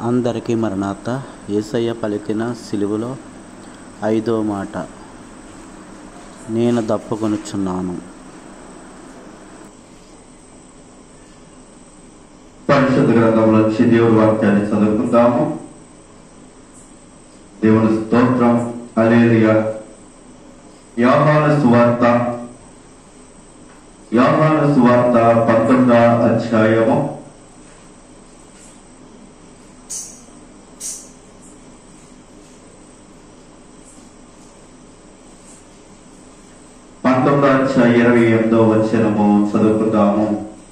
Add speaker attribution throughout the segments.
Speaker 1: అందరికీ మరణాత యేసయ్య పలికిన సిలువలో ఐదో మాట నేను దప్పుకొనుచున్నాను
Speaker 2: పరిశుద్ధ గ్రంథంలో నుంచి దేవుడి వాక్యాన్ని చదువుకుందాము దేవుని స్తోత్రం అలేలియ యోహాను సువార్త యోహాను సువార్త పంతొమ్మిదవ అధ్యాయము పంతొమ్మిదవ అధ్యాయ ఇరవై ఎనిమిదో వచనము చదువుకుందాము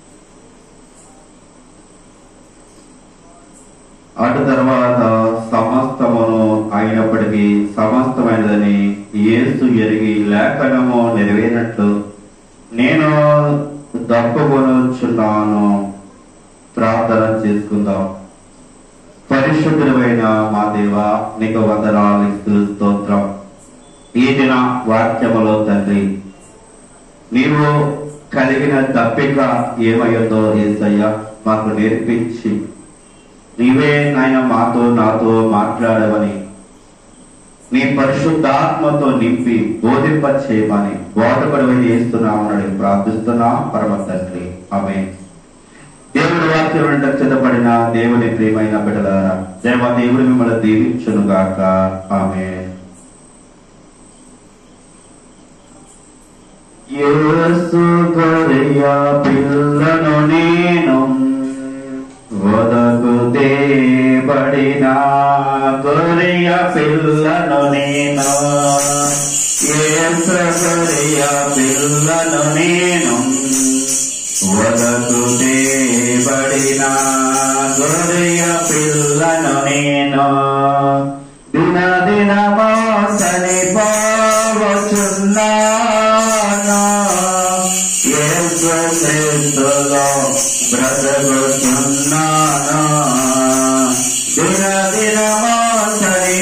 Speaker 2: అటు తర్వాత సమస్తమును అయినప్పటికీ సమస్తమైనదని యేసు ఎరిగి లేఖనము నెరవేరినట్లు నేను దప్పుకొనుచున్నాను ప్రార్థన చేసుకుందాం పరిశుద్ధుడైన మా దేవ నీకు వందనాలు ఇస్తూ స్తోత్రం ఈ దిన వాక్యములో తండ్రి నీవు కలిగిన దప్పిక ఏమయ్యిందో ఏసయ్య మాకు నేర్పించి నీవే నాయన మాతో నాతో మాట్లాడవని నీ పరిశుద్ధాత్మతో నింపి బోధింప చేయమని బోధపడవని చేస్తున్నామని ప్రార్థిస్తున్నా పరమ తండ్రి ఆమె దేవుడి వాక్యం వెంట సిద్ధపడిన దేవుని ప్రియమైన బిడ్డలారా దేవ దేవుడు మిమ్మల్ని దీవించును గాక ఆమె యేసు గొర్రెయ పిల్లను నేను వదకు దేబడిన గొర్రెయ పిల్లను నేను యేసు గొర్రెయ పిల్లను నేను వదకు దేబడిన గొర్రెయ పిల్లను నేను దిన దిన మోసని పోవచున్నాను యేసు క్రీస్తులో బ్రతుకుతున్నాను దిన దిన మోసని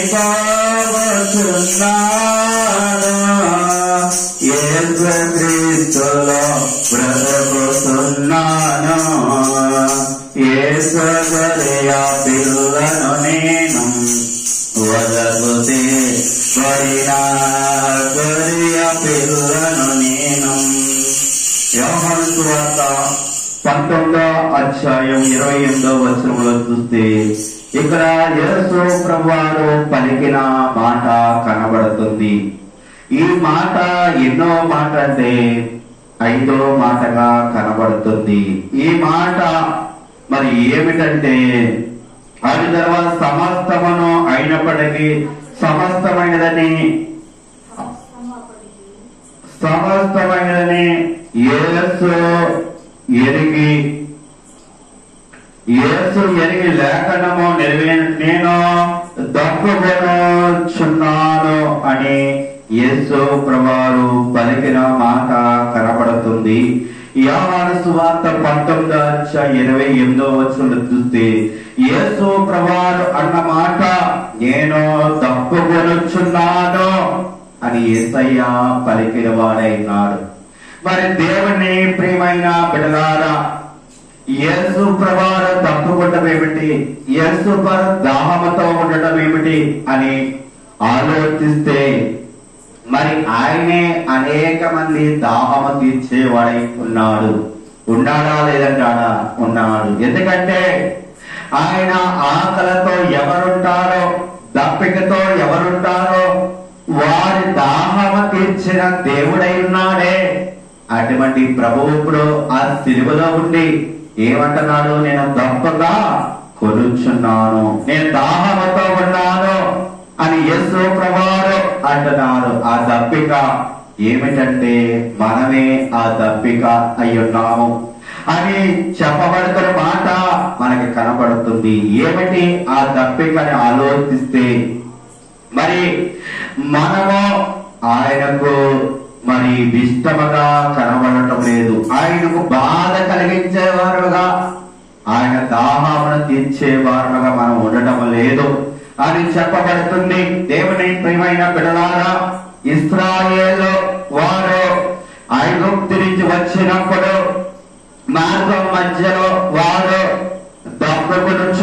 Speaker 2: పోవచున్నాను యేసు క్రీస్తులో బ్రతుకుతున్నాను యేసు గొర్రెయ పిల్లను నేను వదకుతే వరిన గొర్రెయ పిల్లను నేను యోహాను సువార్త పంతొమ్మిదో అధ్యాయం ఇరవై ఎనిమిదో వచనంలో చూస్తే ఇక్కడ యేసు ప్రభువారు పలికిన మాట కనబడుతుంది ఈ మాట ఎన్నో మాట అంటే ఐదో మాటగా కనబడుతుంది ఈ మాట మరి ఏమిటంటే అది తర్వాత సమస్తమును అయినప్పటికీ సమస్తమైనదని సమస్తమైనదని యేసు ఎరిగి యేసు ఎరిగి లేఖనము నెరవే నేను దప్పుకొనుచున్నాను అని యేసు ప్రభువారు పలికిన మాట కనబడుతుంది యోహాను సువార్త పంతొమ్మిది అధ్యాయ ఇరవై ఎనిమిదో వచ్చిన చూస్తే యేసు ప్రభువారు అన్న మాట నేను దప్పుకొనుచున్నాను అని యేసయ్య పలికిన వాడైనాడు మరి దేవుని ప్రియమైన బిడలారా యేసు ప్రభావం తప్పుకుంటం ఏమిటి యేసు పర దాహమతో ఉండటం ఏమిటి అని ఆలోచిస్తే మరి ఆయనే అనేక మంది దాహమ తీర్చేవాడై ఉన్నాడు ఉన్నాడా లేదంటాడా ఉన్నాడు ఎందుకంటే ఆయన ఆకలతో ఎవరుంటారో దప్పికతో ఎవరుంటారో వారి దాహమ తీర్చిన దేవుడై ఉన్నాడే అటువంటి ప్రభువు ఇప్పుడు ఆ సిలువలో ఉండి ఏమంటున్నాడు నేను దప్పగా కొనుచున్నాను నేను దాహమతో ఉన్నాను అని యేసు ప్రభువారు అంటున్నారు ఆ దప్పిక ఏమిటంటే మనమే ఆ దప్పిక అయ్యున్నాము అని చెప్పబడుతున్న మాట మనకి కనబడుతుంది ఏమిటి ఆ దప్పికని ఆలోచిస్తే మరి మనము ఆయనకు మరి ఇష్టముగా కనబడటం లేదు ఆయనకు బాధ కలిగించే వారుగా ఆయన దాహాలను తీర్చే వారుగా మనం ఉండటం లేదు అని చెప్పబడుతుంది దేవుని ప్రియమైన బిడలారా ఇస్రాయేల్ వారు ఐగుప్తు నుంచి వచ్చినప్పుడు మార్గం మధ్యలో వారు దప్పుకొనుచు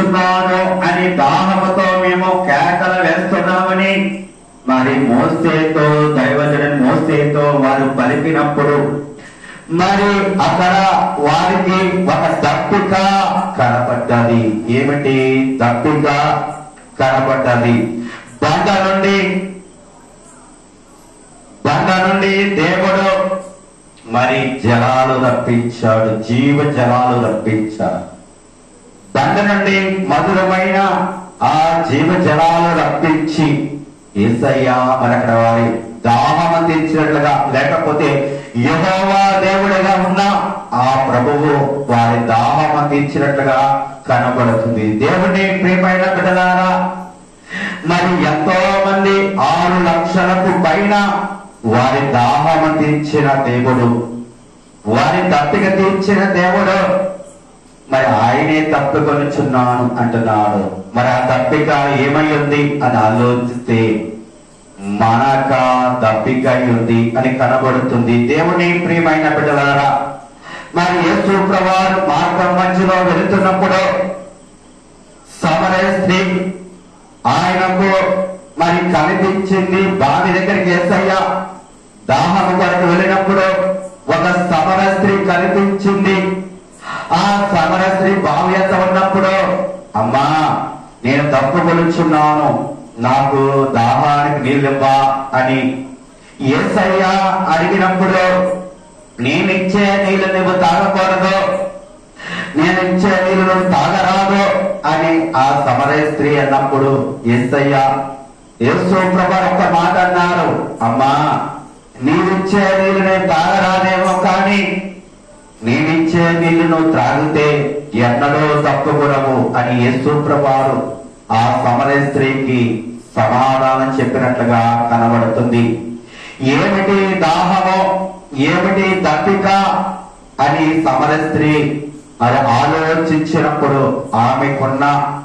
Speaker 3: దప్పుకొనుచున్నాను అని దాహముతో మేము కేకలు వేస్తున్నామని మరి మోసేతో దైవజనుని మోసేతో వారు పలికినప్పుడు మరి అక్కడ వారికి ఒక దప్పిక కనపడ్డది ఏమిటి దప్పిక కనపడ్డది బండ నుండి బండ నుండి దేవుడు మరి జలాలు రప్పించాడు జీవ జలాలు రప్పించాడు బండ నుండి మధురమైన ఆ జీవ జలాలు రప్పించి ఏసయ్యా మరి అక్కడ వారి దాహం అందించినట్లుగా లేకపోతే యహోవా దేవుడిగా ఉన్న ఆ ప్రభువు వారి దాహం అందించినట్లుగా కనబడుతుంది దేవుని ప్రియమైన బిడ్డలారా మరి ఎంతో మంది ఆరు లక్షలకు పైన వారి దాహం తీర్చిన దేవుడు వారి తప్పిక తీర్చిన దేవుడు మరి ఆయనే తప్పుకొనుచున్నాను అంటున్నాడు మరి ఆ తప్పిక ఏమై ఉంది అని ఆలోచిస్తే మనక తప్పిక అయి ఉంది అని కనబడుతుంది దేవుని ప్రియమైన బిడ్డలారా మరి యేసు ప్రభువారు మార్గం మధ్యలో వెళుతున్నప్పుడు సమరయ స్త్రీ ఆయనకు మరి కనిపించింది బావి దగ్గరికి ఏసయ్యా దాహం కొరకు వెళ్ళినప్పుడు ఒక సమర స్త్రీ కనిపించింది ఆ సమర స్త్రీ బావి ఎంత ఉన్నప్పుడు అమ్మా నేను తప్పు కొలుచున్నాను నాకు దాహానికి నీళ్ళివ్వా అని ఏసయ్యా అడిగినప్పుడు నేనిచ్చే నీళ్ళు నువ్వు తాగకూడదు నేను ఇచ్చే నీళ్ళు నువ్వు తాగరాదు అని ఆ సమరయ స్త్రీ అన్నప్పుడు ఎస్సయ్య యేసు ప్రభు ఒక్క మాట అన్నారు అమ్మా నీవిచ్చే నీళ్ళు నేను తాగరాదేమో కానీ నేనిచ్చే నీళ్లు నువ్వు త్రాగితే ఎన్నడూ తప్పుకునవు అని యేసు ప్రభువారు ఆ సమరయ స్త్రీకి సమాధానం చెప్పినట్లుగా కనబడుతుంది ఏమిటి దాహమో ఏమిటి దప్పిక అని సమర స్త్రీ మరి ఆలోచించినప్పుడు ఆమెకున్న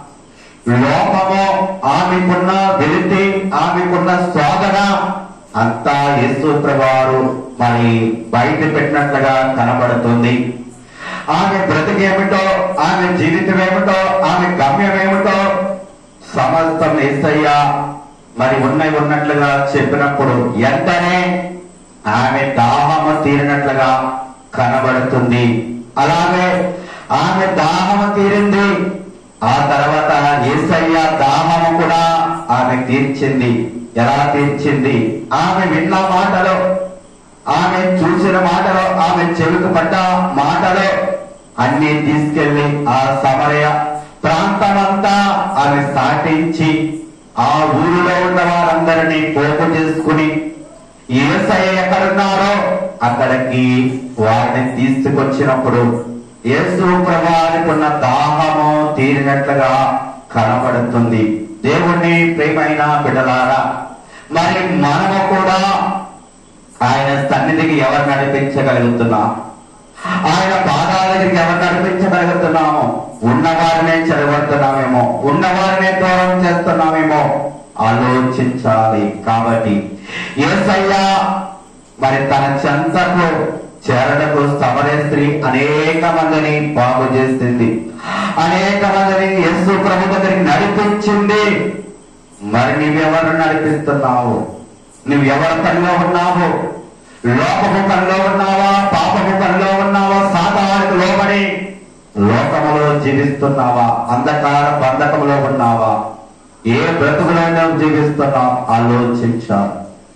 Speaker 3: లోపము ఆమెకున్న వెలితి ఆమెకున్న శోధన అంతా యేసు ప్రభువారు మరి బయట పెట్టినట్లుగా కనబడుతుంది ఆమె బ్రతికేమిటో ఆమె జీవితం ఏమిటో ఆమె గమ్యం ఏమిటో సమస్తం ఏసయ్య మరి ఉన్నవి ఉన్నట్లుగా చెప్పినప్పుడు వెంటనే ఆమె దాహము తీరినట్లుగా కనబడుతుంది అలాగే ఆమె దాహము తీరింది ఆ తర్వాత ఏసయ్య దాహము కూడా ఆమె తీర్చింది ఎలా తీర్చింది ఆమె విన్న మాటలు ఆమె చూసిన మాటలు ఆమె చెవికి పడ్డ మాటలు అన్ని తీసుకెళ్లి ఆ సమరయ ప్రాంతమంతా ఆమె సాటించి ఆ ఊరిలో ఉన్న వారందరినీ పోగు చేసుకుని ఏసయ్య ఎక్కడున్నారో అక్కడికి వారిని తీసుకొచ్చినప్పుడు యేసు ప్రభానికి ఉన్న దాహము తీరినట్లుగా కనబడుతుంది దేవుణ్ణి ప్రేమైన బిడ్డలారా మరి మనము కూడా ఆయన సన్నిధికి ఎవరు నడిపించగలుగుతున్నాం ఆయన పాదాల దగ్గరికి ఎవరు నడిపించగలుగుతున్నాము ఉన్నవారినే చెడగొడుతున్నామేమో ఉన్నవారినే దూరం చేస్తున్నామేమో ఆలోచించాలి కాబట్టి ఏసయ్య మరి తన చెంతకు చేరటకు సమరే స్త్రీ అనేక మందిని బాగు చేసింది అనేక మందిని యేసు ప్రభు దగ్గరికి నడిపించింది మరి నువ్వెవరు నడిపిస్తున్నావు నువ్వు ఎవరి పనిలో ఉన్నావు లోకము పనిలో ఉన్నావా పాపము పనిలో ఉన్నావా సాతానికి లోబడి లోకములో జీవిస్తున్నావా అంధకార బంధకములో ఉన్నావా ఏ బ్రతుకులో నువ్వు జీవిస్తున్నావు ఆలోచించాలి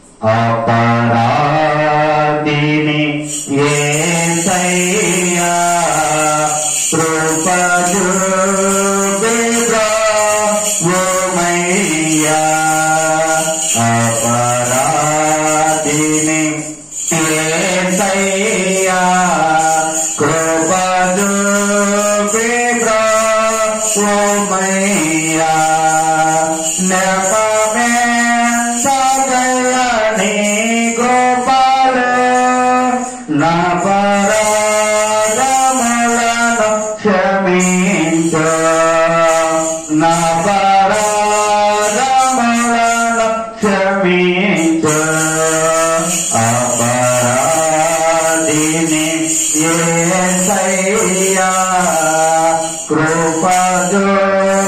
Speaker 3: అపరాధిని యేసయ్యా కృపజూపిగా ఓమయ్యా అపరాధిని యేసయ్యా కృపజూపిగా ఓమయ్యా నెపమే సగయని గోపాల నా పరాగములను క్షమించ నా పరాగములను క్షమించ అపరాధిని యేసయ్యా కృపజో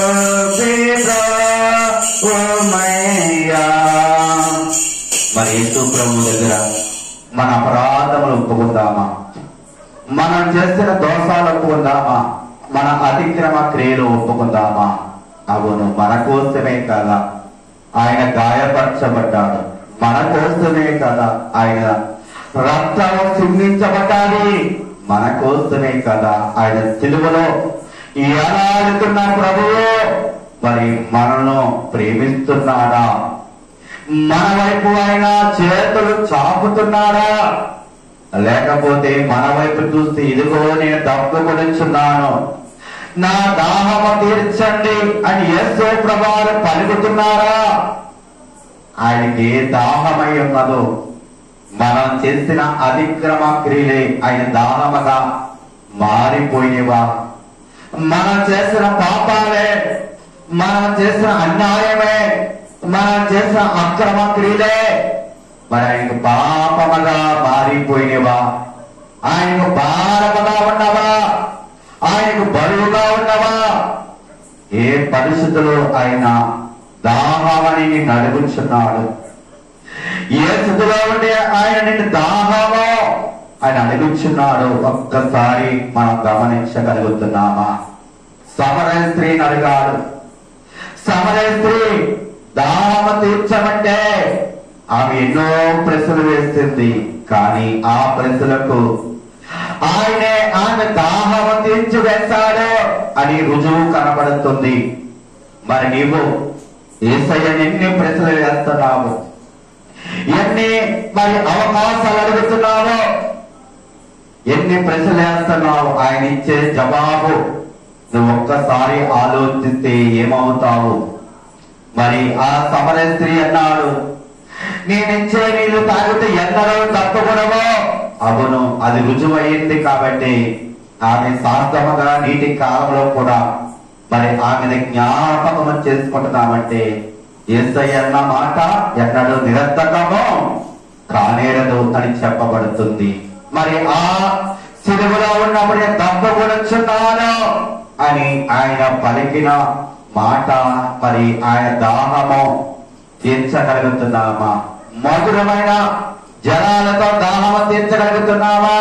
Speaker 3: మనం చేసిన దోషాలు ఒప్పుకుందామా మన అతిక్రమ క్రియలు ఒప్పుకుందామా అవును మన కోసమే కదా ఆయన గాయపరచబడ్డాడు మన కోసమే కదా ఆయన రక్తం చిందించబడ్డాది మన కోసమే కదా ఆయన సిలువలో ఎలాడుతున్న ప్రభువు మరి మనను ప్రేమిస్తున్నాడా మన వైపు ఆయన చేతులు చాపుతున్నాడా లేకపోతే మన వైపు చూస్తే ఇదిగో నేను డబ్బు కొనుచున్నాను నా దాహము తీర్చండి అని యేసు ప్రభావం పలుకుతున్నారా ఆయనకి ఏ దాహమై ఉన్నదో మనం చేసిన అతిక్రమ క్రియలే ఆయన దాహముగా మారిపోయినవా మనం చేసిన పాపాలే మనం చేసిన అన్యాయమే మనం చేసిన అక్రమ క్రియలే మరి ఆయనకు పాపముగా మారిపోయినవా ఆయనకు భారముగా ఉన్నవా ఆయనకు బరువుగా ఉన్నవా ఏ పరిస్థితుల్లో ఆయన దాహమని నిన్ను అడుగుచున్నాడు ఏ స్థితిలో ఉండి ఆయన నిన్ను దాహమో ఆయన అడుగుచున్నాడు ఒక్కసారి మనం గమనించగలుగుతున్నామా సమరయ స్త్రీని అడిగాడు సమరయ స్త్రీ దాహమ తీర్చమంటే ఆమె ఎన్నో ప్రశ్నలు వేస్తుంది కానీ ఆ ప్రశ్నలకు ఆయనే ఆమె దాహమ తీర్చి వేస్తాడు అని రుజువు కనబడుతుంది మరి నీవు ఏసయ్యని ఎన్ని ప్రశ్నలు వేస్తున్నావు ఎన్ని మరి అవకాశాలు అడుగుతున్నావు ఎన్ని ప్రశ్నలు వేస్తున్నావు ఆయన ఇచ్చే జవాబు నువ్వు ఒక్కసారి ఆలోచిస్తే ఏమవుతావు మరి ఆ సమర స్త్రీ అన్నాడు నేనిచ్చే నీళ్లు తాగితే ఎన్నడూ తప్పకూడవు అవును అది రుజువైంది కాబట్టి ఆమె శాస్త్రముగా నీటి కాలంలో కూడా మరి ఆమెను జ్ఞాపకం చేసుకుంటున్నామంటే ఎస్ఐ అన్న మాట ఎన్నడూ నిరర్థకము కానేరదు అని చెప్పబడుతుంది మరి ఆ సిలువలో ఉన్నప్పుడు నేను తప్పకూడచున్నాను అని ఆయన పలికిన మాట మరి ఆయన దాహము తీర్చగలుగుతున్నామా మధురమైన జలాలతో దాహము తీర్చగలుగుతున్నామా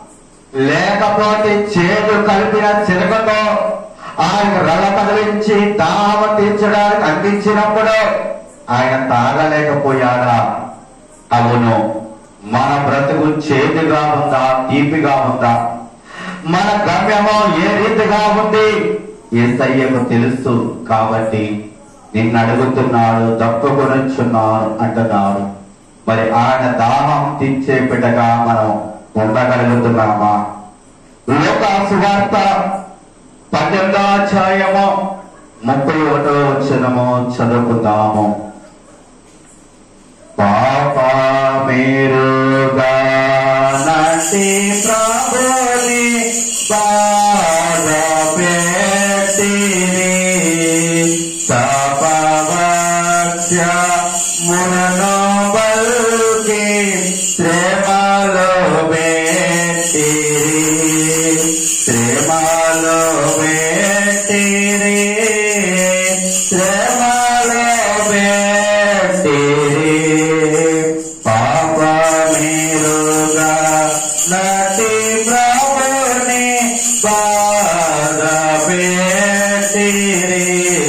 Speaker 3: లేకపోతే చేదు కలిపిన చిరకతో ఆయన రల తగిలించి దాహము తీర్చడానికి అందించినప్పుడు ఆయన తాగలేకపోయాడా అవును మన బ్రతుకు చేదుగా ఉందా తీపిగా ఉందా మన గమ్యము ఏ రీతిగా ఉంది ఏసయ్యకు తెలుసు కాబట్టి నిన్ను అడుగుతున్నాడు తప్పుకొనొచ్చున్నాను అంటున్నాడు మరి ఆయన దాహం తీర్చే బిడ్డగా మనం ఉండగలుగుతున్నామా లోక సువార్త పన్నెండో అధ్యాయము ముప్పై ఒకటో వచ్చినము చదువుకుందాము పాప మీరుగా నటి ప్రభుని బాధ పెట్టిని తపవత్య మునను బల్కి శ్రమలో పెట్టిరి శ్రమలో పెట్టిరి శ్రమలో పెట్టిరి పాప మీరుగా నటి ప్రభుని బాధ పెట్టిరి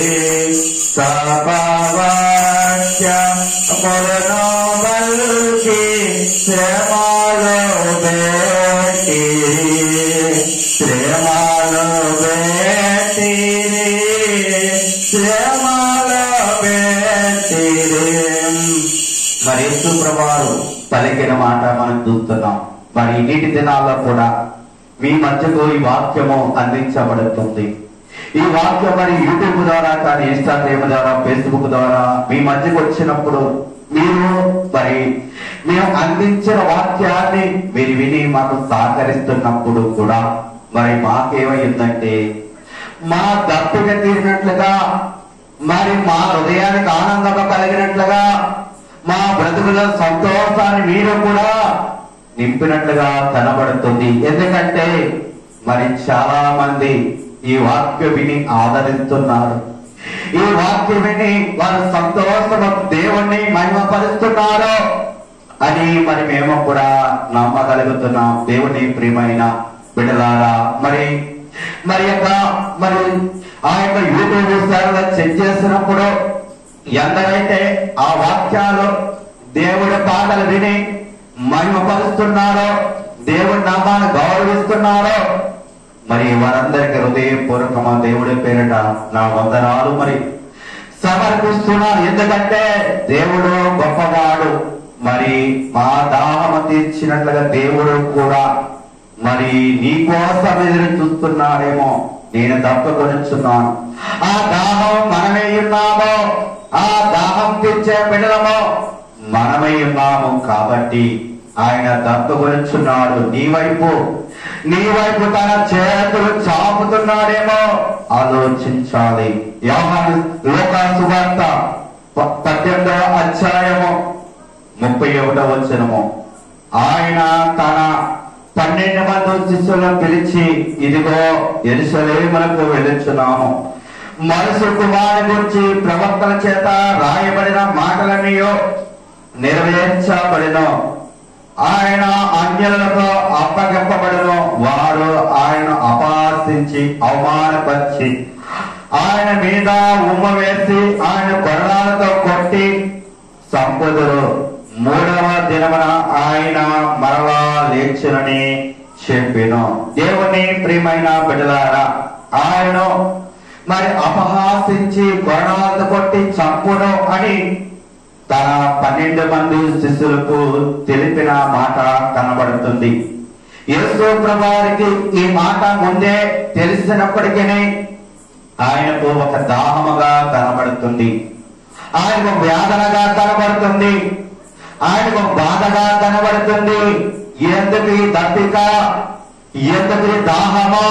Speaker 3: సపవాక్య మురను బల్కి శ్రమలో పెట్టిరి శ్రమలో పెట్టిరి శ్రమలో పెట్టిరి మరి యేసు ప్రభువారు పలికిన మాట మనం చూస్తున్నాం మరి నీటి దినాల్లో కూడా మీ మధ్యకు ఈ వాక్యము అందించబడుతుంది ఈ వాక్యం మరి యూట్యూబ్ ద్వారా కానీ ఇన్స్టాగ్రామ్ ద్వారా ఫేస్బుక్ ద్వారా మీ మధ్యకు వచ్చినప్పుడు మీరు మరి మేము అందించిన వాక్యాన్ని మీరు విని మాకు సహకరిస్తున్నప్పుడు కూడా మరి మాకేమైందంటే మా దప్పిక తీరినట్లుగా మరి మా హృదయానికి ఆనందం కలిగినట్లుగా మా బ్రతుకుల సంతోషాన్ని మీరు కూడా నింపినట్లుగా కనబడుతుంది ఎందుకంటే మరి చాలా మంది ఈ వాక్య విని ఆదరిస్తున్నారు ఈ వాక్యం విని వారు సంతోషము దేవుణ్ణి మహిమపరుస్తున్నారు అని మరి మేము కూడా నమ్మగలుగుతున్నాం దేవుని ప్రియమైన బిడ్డలారా మరి మరి యొక్క మరి ఆ యొక్క యూట్యూబ్ ఛానల్ చెక్ చేసినప్పుడు ఎందరైతే ఆ వాక్యాలు దేవుడి పాటలు విని మహిమపరుస్తున్నారో దేవుడి నామాన్ని గౌరవిస్తున్నారో మరి వారందరికీ హృదయపూర్వకమా దేవుడి పేరిట నా వందనాలు మరి సమర్పిస్తున్నాను ఎందుకంటే దేవుడు గొప్పవాడు మరి మా దాహము తీర్చినట్లుగా దేవుడు కూడా మరి నీ కోసం ఎదురు చూస్తున్నాడేమో నేను తప్పుకొనిచున్నాను ఆ దాహం మనమే ఉన్నామో ఆ దాహం తీర్చే బిడ్డలమో మనమై ఉన్నాము కాబట్టి ఆయన తప్పుకొనిచున్నాడు నీ వైపు నీ వైపు తన చేతులు చాపుతున్నాడేమో ఆలోచించాలి యోహాను లోకాసు వార్త ప- పద్దెనిమిదవ అధ్యాయము ముప్పై ఒకటవ వచనము ఆయన తన పన్నెండు మంది శిష్యులను పిలిచి ఇదిగో ఎరుసలేములకు వెళ్ళుచున్నాము మనసు కుమారు గురించి ప్రవక్తల చేత రాయబడిన మాటలన్నయో నెరవేర్చబడిన ఆయన అన్యులకు అప్పగింపబడిన వారు ఆయన అపాసించి అవమానపరిచి ఆయన మీద ఉమ్మ వేసి ఆయన కొరడాలతో కొట్టి సంపదలు మూడవ దినమున ఆయన మరలా లేచునని చెప్పిను దేవుని ప్రియమైన బిడ్డలారా ఆయన మరి అపహాసించి కొరడాలతో కొట్టి చంపును అని తన పన్నెండు మంది శిష్యులకు తెలిపిన మాట కనబడుతుంది యేసు ప్రభువారికి ఈ మాట ముందే తెలిసినప్పటికీ ఆయనకు ఒక దాహముగా కనబడుతుంది ఆయనకు వేదనగా కనబడుతుంది ఆయనకు బాధగా కనబడుతుంది ఎందుకు ఈ దప్పిక ఎందుకు ఈ దాహమో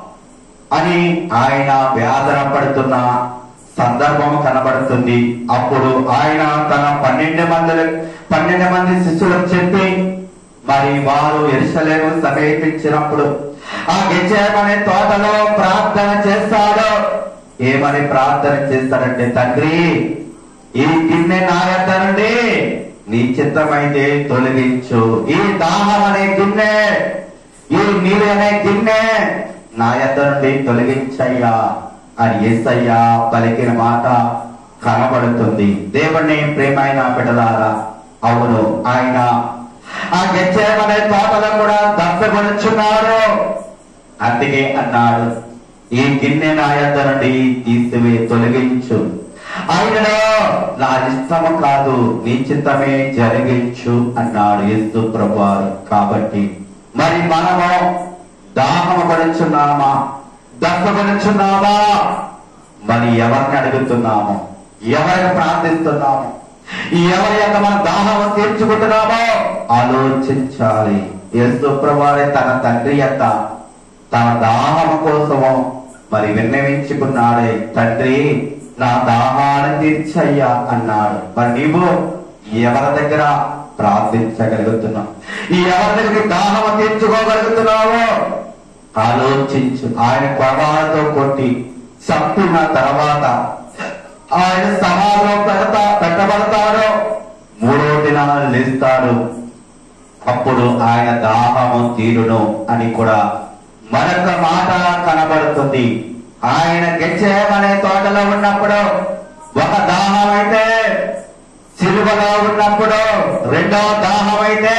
Speaker 3: అని ఆయన వేదన పడుతున్న సందర్భం కనబడుతుంది అప్పుడు ఆయన తన పన్నెండు మంది పన్నెండు మంది శిష్యులకు చెప్పి మరి వారు ఎరుసలేము సమీపించినప్పుడు ఆ గెచ్చేమనే తోటలో ప్రార్థన చేస్తాడు ఏమని ప్రార్థన చేస్తాడంటే తండ్రి ఈ గిన్నె నా యొద్ద నుండి నీ చిత్తమైతే తొలగించు ఈ దాహం అనే గిన్నె ఈ నీరు అనే గిన్నె నా యొద్ద నుండి తొలగించయ్యా అని ఏసయ్యా పలికిన మాట కనబడుతుంది దేవుణ్ణి ప్రేమైన బిడ్డలారా అవును ఆయన ఆ గెచ్చేమనే తోటలో కూడా దప్పగొనుచున్నారు అందుకే అన్నాడు ఈ గిన్నె నా యొద్ద నుండి తీసివే తొలగించు ఆయనలో నా ఇష్టము కాదు నీ చిత్తమే జరిగించు అన్నాడు యేసు ప్రభువారు కాబట్టి మరి మనము దాహము పడుచున్నామా దప్పగొనుచున్నామా మరి ఎవరిని అడుగుతున్నాము ఎవరిని ప్రార్థిస్తున్నాము ఎవరి యొక్క మన దాహం తీర్చుకుంటున్నామో ఆలోచించాలి యేసు ప్రభువారే తన తండ్రి యొక్క తన దాహము కోసము మరి విన్నవించుకున్నాడే తండ్రి నా దాహాన్ని తీర్చయ్యా అన్నాడు మరి నీవు ఎవరి దగ్గర ప్రార్థించగలుగుతున్నావు ఎవరి దగ్గర దాహము తీర్చుకోగలుగుతున్నావో ఆలోచించు ఆయన కొరవాలతో కొట్టి చంపిన తర్వాత ఆయన సమాధిలో పెడతా పెట్టబడతాడు మూడో దినాలు లేస్తాడు అప్పుడు ఆయన దాహము తీరును అని కూడా మరొక మాట కనబడుతుంది ఆయన గెచ్చేమనే తోటలో ఉన్నప్పుడు ఒక దాహం అయితే సిలువలో ఉన్నప్పుడు రెండో దాహం అయితే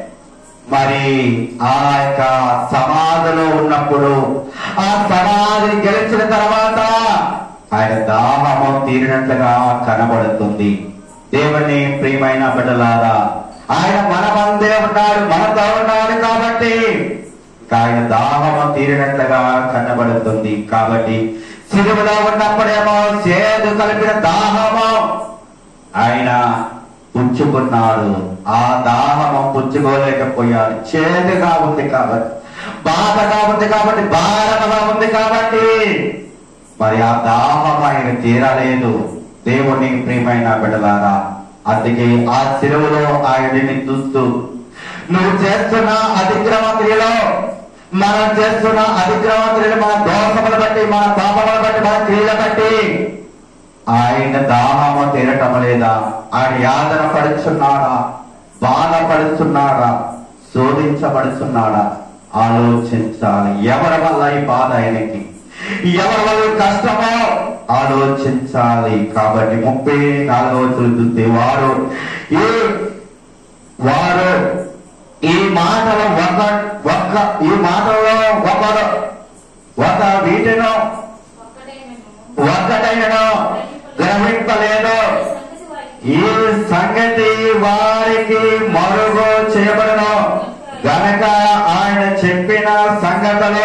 Speaker 3: మరి ఆ యొక్క సమాధిలో ఉన్నప్పుడు ఆ సమాధిని గెలిచిన తర్వాత ఆయన దాహము తీరినట్లుగా కనబడుతుంది దేవుని ప్రియమైన బిడ్డలారా ఆయన మన మందే ఉన్నాడు మనతో ఉన్నాడు కాబట్టి ఇంకా ఆయన దాహము తీరినట్లుగా కనబడుతుంది కాబట్టి సిలువలో ఉన్నప్పుడేమో చేదు కలిపిన దాహము ఆయన పుచ్చుకున్నాడు ఆ దాహము పుచ్చుకోలేకపోయాడు చేదుగా ఉంది కాబట్టి బాధగా ఉంది కాబట్టి భారముగా ఉంది కాబట్టి మరి ఆ దాహం ఆయన తీరలేదు దేవుని ప్రియమైన బిడ్డలారా అందుకే ఆ శిలువలో ఆయనని చూస్తూ నువ్వు చేస్తున్న అతిక్రమ క్రియలో మనం చేస్తున్న అతిక్రమ క్రియలు మన దోషములు బట్టి మన పాపములు బట్టి మన క్రియల బట్టి ఆయన దాహము తీరటం లేదా ఆయన యాదన పడుచున్నాడా బాధపడుచున్నాడా శోధించబడుచున్నాడా ఆలోచించాలి ఎవరి వల్ల ఈ బాధ ఆయనకి ఎవరి వల్ల ఈ కష్టమో ఆలోచించాలి కాబట్టి ముప్పై నాలుగవ చూస్తే వారు ఈ వారు ఈ మాటలు ఒక ఒక్క ఈ మాటలో ఒకరు ఒక వీటిను ఒక్కటైనను గ్రహింపలేదు ఈ సంగతి వారికి మరుగు చేయబడను గనక ఆయన చెప్పిన సంగతులు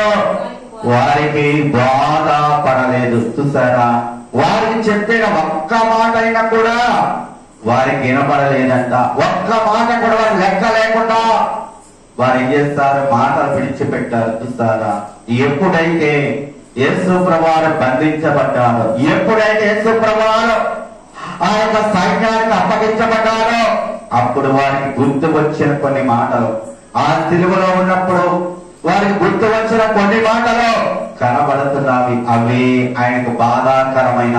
Speaker 3: వారికి బాధ పడలేదు చూసారా వారికి చెప్పిన ఒక్క మాట అయినా కూడా వారికి వినపడలేదంట ఒక్క మాట కూడా వారు లెక్క లేకుండా వారు ఏం చేస్తారు మాటలు విడిచిపెట్టారు చూస్తారా ఎప్పుడైతే యేసు ప్రభువారు బంధించబడ్డారో ఎప్పుడైతే యేసు ప్రభువారు ఆ యొక్క సైన్యానికి అప్పగించబడ్డారో అప్పుడు వారికి గుర్తు వచ్చిన కొన్ని మాటలు ఆ సిలువలో ఉన్నప్పుడు వారికి గుర్తు వచ్చిన కొన్ని మాటలు కనబడుతున్నవి అవి ఆయనకు బాధాకరమైన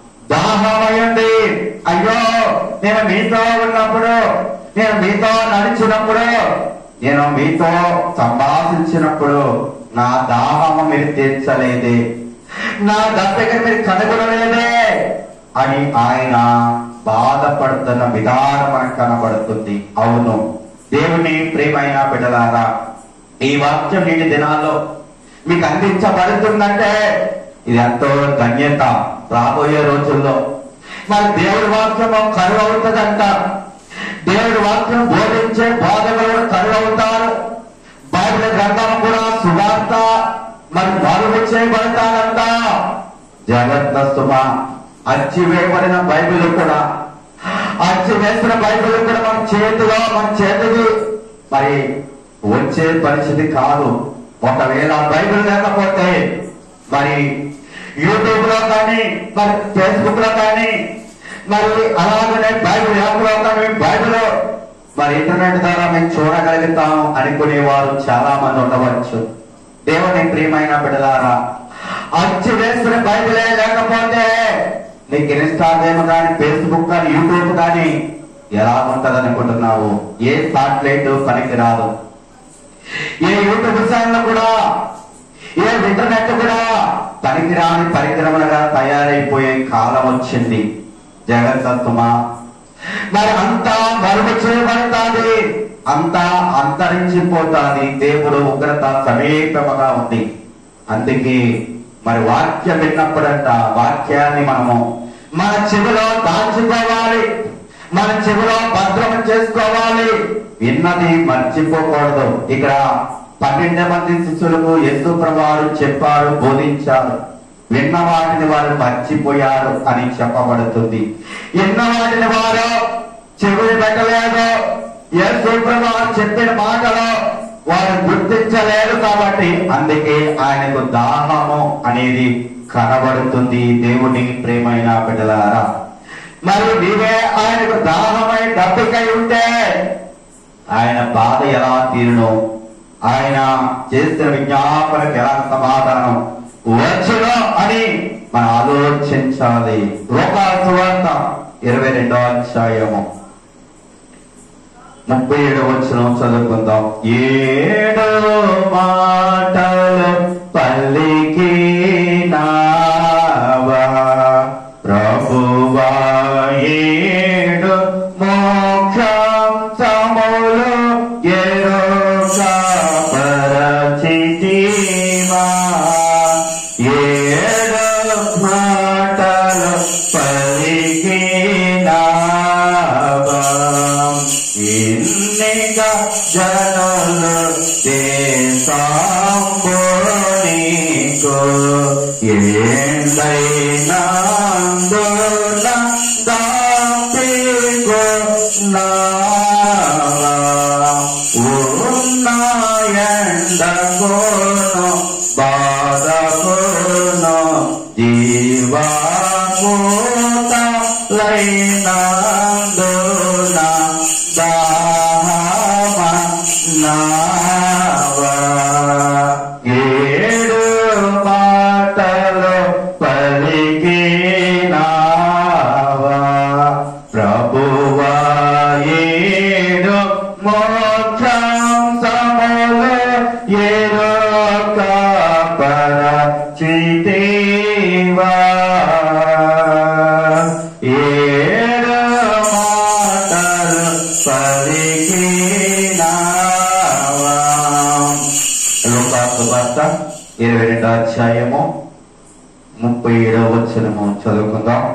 Speaker 3: దాహమైంది అయ్యో నేను మీతో ఉన్నప్పుడు నేను మీతో నడిచినప్పుడు నేను మీతో సంభాషించినప్పుడు నా దాహము మీరు తీర్చలేదే నా దత్తగా మీరు కనుగొనలేదే అని ఆయన బాధపడుతున్న విధానం మనకు కనబడుతుంది అవును దేవుని ప్రేమైన బిడ్డలారా ఈ వాక్యం నేటి దినాల్లో మీకు అందించబడుతుందంటే ఇది ఎంతో ధన్యత రాబోయే రోజుల్లో మరి దేవుడి వాక్యము కరువు అవుతుందంట దేవుడి వాక్యం బోధించే బోధకులు కరువు అవుతారు బైబిల్ గ్రంథం కూడా సువార్త మరి మరుగు చేయబడతారంట జాగ్రత్త సుమ అచ్చి వేయబడిన బైబిల్ కూడా అచ్చి వేసిన బైబిల్ కూడా మన చేతిలో మన చేతికి మరి వచ్చే పరిస్థితి కాదు ఒకవేళ బైబిల్ లేకపోతే మరి యూట్యూబ్ లో కానీ మరి ఫేస్బుక్ లో కానీ మరి అలాగనే బైబిల్ యాప్ లో కానీ బైబిల్ మరి ఇంటర్నెట్ ద్వారా మేము చూడగలుగుతాం అనుకునేవారు చాలా మంది ఉండవచ్చు దేవుని ప్రియమైన బిడ్డలారా అచ్చు వేసిన బైబిలే లేకపోతే నీకు ఇన్స్టాగ్రామ్ కానీ ఫేస్బుక్ కానీ యూట్యూబ్ కానీ ఎలా ఉంటది అనుకుంటున్నావు ఏ సాటిలైట్ పనికి రాదు ఏ యూట్యూబ్ ఛానల్ కూడా ఏ ఇంటర్నెట్ కూడా పనికిరాని పరికరములుగా తయారైపోయే కాలం వచ్చింది జగత్తమా మరి అంతా మరుగు చేయబడతాది అంతా అంతరించిపోతాది దేవుడు ఉగ్రత సమీపముగా ఉంది అందుకే మరి వాక్యం విన్నప్పుడంట వాక్యాన్ని మనము మన చెవిలో దాచుకోవాలి మన చెవిలో భద్రం చేసుకోవాలి విన్నది మర్చిపోకూడదు ఇక్కడ పన్నెండు మంది శిష్యులకు యేసు ప్రభువారు చెప్పారు బోధించారు విన్న వాటిని వారు మర్చిపోయారు అని చెప్పబడుతుంది విన్న వాటిని వారు చెవిని పెట్టలేదు యేసు ప్రభువారు చెప్పిన మాటలు వారు గుర్తించలేరు కాబట్టి అందుకే ఆయనకు దాహము అనేది కనబడుతుంది దేవుని ప్రేమైన బిడ్డలారా మరి నీవే ఆయనకు దాహమై డబ్బుకై ఉంటే ఆయన బాధ ఎలా తీరును ఆయన చేసిన విజ్ఞాపనకు ఎలా సమాధానం వచ్చును అని మనం ఆలోచించాలి లోకాసువార్త ఇరవై రెండో అధ్యాయము ముప్పై ఏడు వచ్చిన చదువుకుందాం ఏడు మాటలు పల్లికి ప్రభువా ఏడు మోక్షములు ఎరుక పరచితివా ఏడు మాటలు పలికినావా ఇన్నిగా జనులు దేశంబునీకు ఏందైనందున దాపికు ఉన్నాయండగోను బాధకును జీవాకూత లైనందున దాహమ నావా ఏడు మాటలు పలికినావా ప్రభువా ఏడు మోక్షం సమలు ఏ ఐదో అధ్యాయము ముప్పై ఏడవ వచనము చదువుకుందాం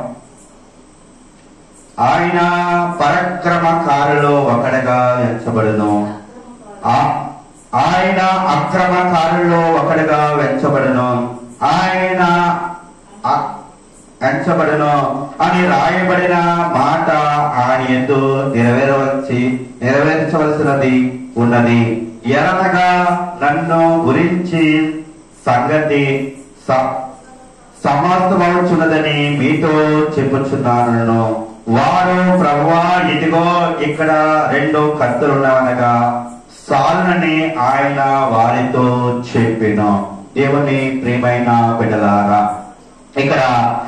Speaker 3: ఆయన పరక్రమకారులో ఒకడుగా ఎంచబడును ఆ- ఆయన అక్రమకారుల్లో ఒకడుగా వెంచబడును ఆయన అ- ఎంచబడును అని రాయబడిన మాట ఆయన ఎందు నెరవేరవచ్చి నెరవేర్చవలసినది ఉన్నది ఎరనగా నన్ను గురించి సంగతి స- సమస్తమవుచున్నదని మీతో చెప్పుచున్నాను వారు ప్రభువా ఇదిగో ఇక్కడ రెండు కత్తులున్నవనగా సాలునని ఆయన వారితో చెప్పిను దేవుని ప్రియమైన బిడ్డలారా ఇక్కడ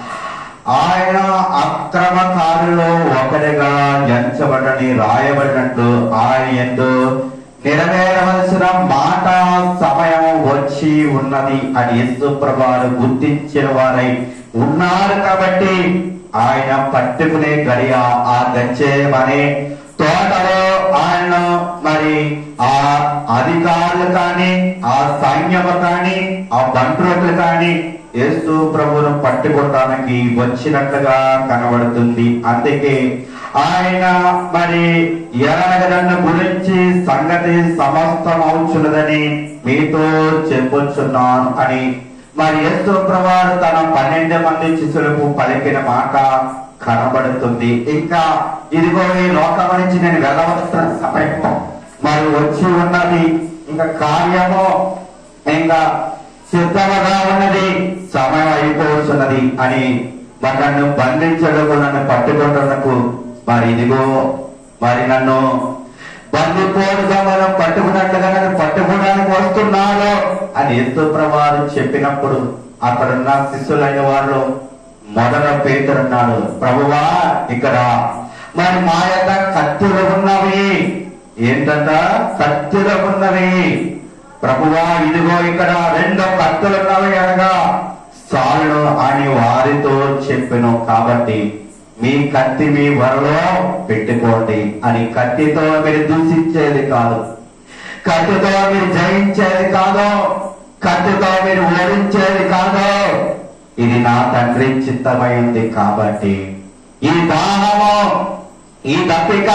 Speaker 3: ఆయన అక్రమకారులో ఒకరిగా ఎంచబడని రాయబడినట్టు ఆయన ఎందు నెరవేరవలసిన మాట సమయం వచ్చి ఉన్నది అని యేసు ప్రభావాలు గుర్తించిన వారై ఉన్నారు కాబట్టి ఆయన పట్టుకునే గడియ ఆ గచ్చేమనే తోటలో ఆయన మరి ఆ అధికారులు కానీ ఆ సైన్యము కానీ ఆ బంట్రోకులు కానీ యేసు ప్రభువును పట్టుకోవడానికి వచ్చినట్లుగా కనబడుతుంది అందుకే ఆయన మరి ఎరగదన్న గురించి సంగతి సమస్తం అవుచున్నదని మీతో చెప్పుచున్నాను అని మరి యేసు ప్రభువారు తన పన్నెండు మంది శిష్యులకు పలికిన మాట కనబడుతుంది ఇంకా ఇదిగో ఈ లోకం నుంచి నేను వెళ్ళవలసిన సమయం మరి వచ్చి ఉన్నది ఇంకా కార్యము ఇంకా సిద్ధముగా ఉన్నది సమయం అయిపోతున్నది అని మరి నన్ను బంధించడకు నన్ను పట్టుకుంటున్నకు మరి ఇదిగో మరి నన్ను బందిపోడుగా మనం పట్టుకున్నట్లుగా నన్ను పట్టుకోవడానికి వస్తున్నాను అని యేసు ప్రభావం చెప్పినప్పుడు అక్కడున్న శిష్యులైన వారు మొదట పేతురున్నాడు ప్రభువా ఇక్కడ మరి మా యొక్క కత్తులు ఉన్నవి ఏంటంట కత్తులు ఉన్నవి ప్రభువా ఇదిగో ఇక్కడ రెండు కత్తులు ఉన్నవి అనగా సాలు అని వారితో చెప్పెను కాబట్టి మీ కత్తి మీ వరలో పెట్టుకోండి అని కత్తితో మీరు దూషించేది కాదు కత్తితో మీరు జయించేది కాదు కత్తితో మీరు ఓడించేది కాదు ఇది నా తండ్రి చిత్తమైంది కాబట్టి ఈ దాహము ఈ దప్పిక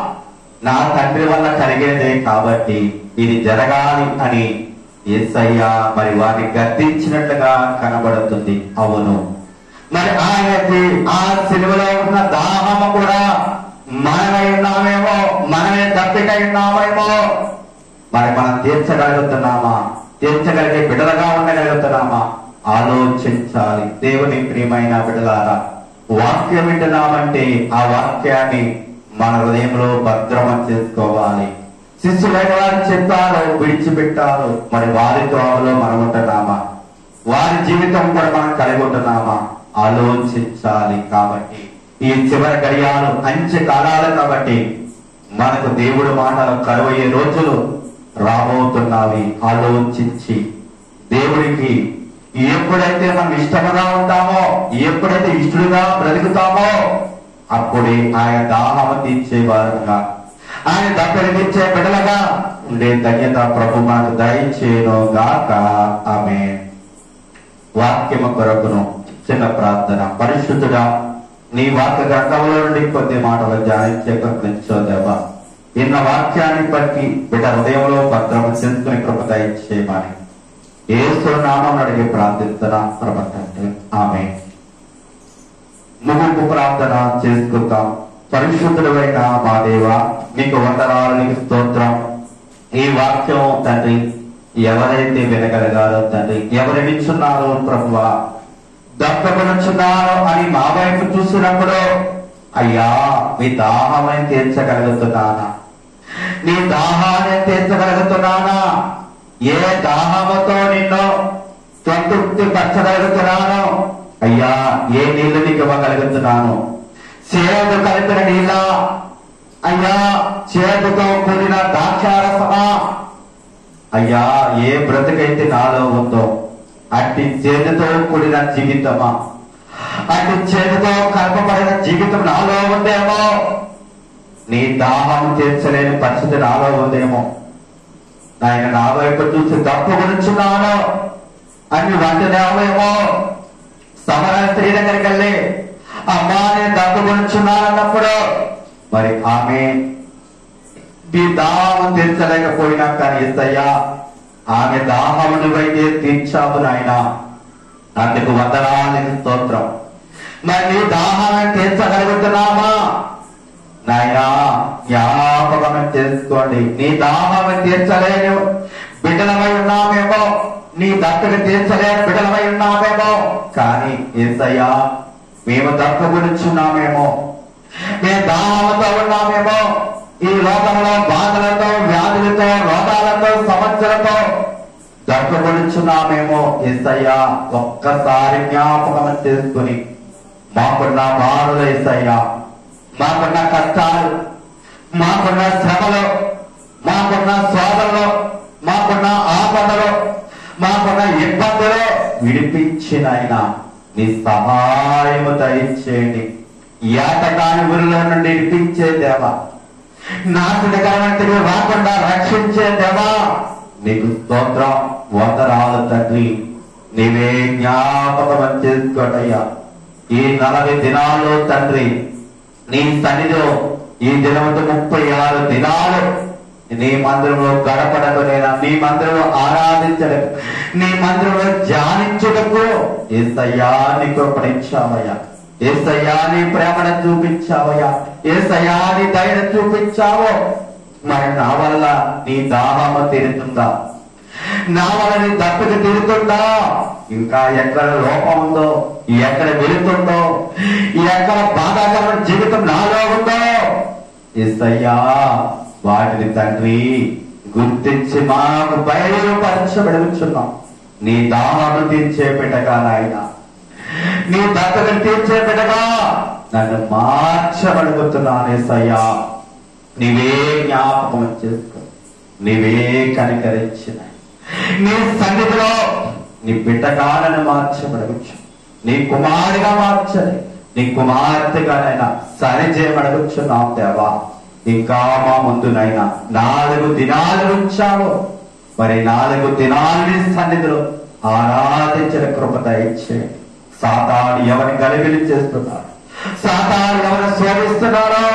Speaker 3: నా తండ్రి వల్ల కలిగేదే కాబట్టి ఇది జరగాలి అని యేసయ్య మరి వారిని గద్దించినట్లుగా కనబడుతుంది అవును మరి ఆయనకి ఆ సిలువలో ఉన్న దాహము కూడా మనమై ఉన్నామేమో మనమే దప్పికై ఉన్నామేమో మరి మనం తీర్చగలుగుతున్నామా తీర్చగలిగే బిడ్డలుగా ఉండగలుగుతున్నామా ఆలోచించాలి దేవుని ప్రియమైన బిడ్డలారా వాక్యం వింటున్నామంటే ఆ వాక్యాన్ని మన హృదయంలో భద్రమ చేసుకోవాలి శిష్యులైన వారు చెప్పారు విడిచిపెట్టారు మరి వారి త్రోవలో మనం ఉంటున్నామా వారి జీవితం కూడా మనం కలిగి ఉంటున్నామా ఆలోచించాలి కాబట్టి ఈ చివరి గడియాలు అంచె కాలాలు కాబట్టి మనకు దేవుడు మాటలు కరువయ్యే రోజులు రాబోతున్నవి ఆలోచించి దేవుడికి ఎప్పుడైతే మనం ఇష్టముగా ఉంటామో ఎప్పుడైతే ఇష్టడుగా బ్రతుకుతామో అప్పుడే ఆయన దాహము తీర్చేవారుగా ఆయన దగ్గర తీర్చే బిడలగా ఉండే ధన్యత ప్రభు మనకు దయచేయను గాక ఆమె వాక్యము కొరకును చిన్న ప్రార్థన పరిశుద్ధుడా నీ వాక్య గ్రంథంలో నుండి కొద్ది మాటలు ధ్యానించే కృపించోదేవా ఇన్న వాక్యాన్ని బట్టి బిడ్డ హృదయంలో భద్రము చేసుకుని కృప దయచేయమని ఏసు నామం అడిగి ప్రార్థిస్తున్నా ప్రభ తండ్రి ఆమె ముగింపు ప్రార్థన చేసుకుందాం పరిశుద్ధుడైన మా దేవ నీకు వందనాలు నీకు స్తోత్రం ఈ వాక్యం తండ్రి ఎవరైతే వినగలగారో తండ్రి ఎవరు వింటున్నారో ప్రభువా దక్కకొనుచున్నారో అని మా వైపు చూసినప్పుడు అయ్యా మీ దాహమని తీర్చగలుగుతున్నానా నీ దాహాన్ని తీర్చగలుగుతున్నానా ఏ దాహముతో నిన్ను సంతృప్తి పరచగలుగుతున్నాను అయ్యా ఏ నీళ్లు నీకు ఇవ్వగలుగుతున్నాను చేదు కలిపిన నీళ్ళ అయ్యా చేదుతో కూడిన ద్రాక్షారసమా అయ్యా ఏ బ్రతుకైతే నాలో ఉందో అట్టి చేదుతో కూడిన జీవితమా అట్టి చేదుతో కలపబడిన జీవితం నాలో ఉందేమో నీ దాహం తీర్చలేని పరిస్థితి నాలో ఉందేమో ఆయన నా వైపు చూసి తప్పు గురించున్నాను అని వంటనేమో సమర స్త్రీ దగ్గరికి వెళ్ళి అమ్మా నేను దగ్గుకొనిచున్నానన్నప్పుడు మరి ఆమె ఈ దాహం తీర్చలేకపోయినా కానీ ఎస్తయ్యా ఆమె దాహము నువ్వైతే తీర్చావు నాయన అందుకు వందనానికి స్తోత్రం మరి నీ దాహాన్ని తీర్చగలుగుతున్నామా నాయనా జ్ఞాపకం చేసుకోండి నీ దాహాన్ని తీర్చలేను బిడ్డలమై ఉన్నామేమో నీ దక్కను తీర్చలేని బిడ్డలమై ఉన్నామేమో కానీ ఏసయ్యా మేము దక్క గురించున్నామేమో మేము దాహంతో ఉన్నామేమో ఈ లోకంలో బాధలతో వ్యాధులతో రోగాలతో సమస్యలతో దక్కబడుచున్నామేమో ఏసయ్యా ఒక్కసారి జ్ఞాపకం చేసుకుని మాకున్న బాధలు ఏసయ్యా మాకున్న కష్టాలు మాకున్న శ్రమలు మాకున్న శోధనలు మాకున్న ఆపదలు మాకున్న ఇబ్బందులు విడిపించిన ఆయన నీ సహాయము దయచేయండి ఏటకాని ఊరిలో నుండి విడిపించే దేవా నాశనకరమైన రాకుండా రక్షించే దేవా నీకు స్తోత్రం వందనాలు తండ్రి నీవే జ్ఞాపకం చేసుకోటయ్యా ఈ నలభై దినాలు తండ్రి నీ సన్నిధిలో ఈ దినముతో ముప్పై ఆరు దినాలు నీ మందిరంలో గడపడకు నేను నీ మందిరంలో ఆరాధించడకు నీ మందిరంలో ధ్యానించుటకు ఏసయ్యా నీ కృపణించావయ్యా ఏసయ్యా నీ ప్రేమను చూపించావయ్యా ఏసయ్యా నీ దయను చూపించావు మరి నా వల్ల నీ దాహము తీరుతుందా నా వల్ల నీ దప్పిక తీరుతుందా ఇంకా ఎక్కడ లోపం ఉందో ఎక్కడ వెళుతుందో ఎక్కడ బాధాకరమైన జీవితం నాలో ఉందో ఇస్తయ్యా వాటిని తండ్రి గుర్తించి మాకు బయలుపరచబడుచున్నాం నీ దాహాన్ని తీర్చే బిడ్డగా నాయన నీ దత్తతను తీర్చే బిడ్డగా నన్ను మార్చబడుగుతున్నాను ఏసయ్యా నీవే జ్ఞాపకం చేసుకో నీవే కనికరించిన నీ సన్నిధిలో నీ బిడ్డగానని మార్చబడవచ్చు నీ కుమారుడిగా మార్చని నీ కుమార్తెగానైనా సరి చేయబడవచ్చున్నాం దేవా ఇంకా మా ముందునైనా నాలుగు దినాలు ఉంచావు మరి నాలుగు దినాలు నీ సన్నిధిలో ఆరాధించిన కృప దయచేయండి సాతాను ఎవరిని గలిబిలి చేస్తున్నారు సాతాను ఎవరిని శోధిస్తున్నారో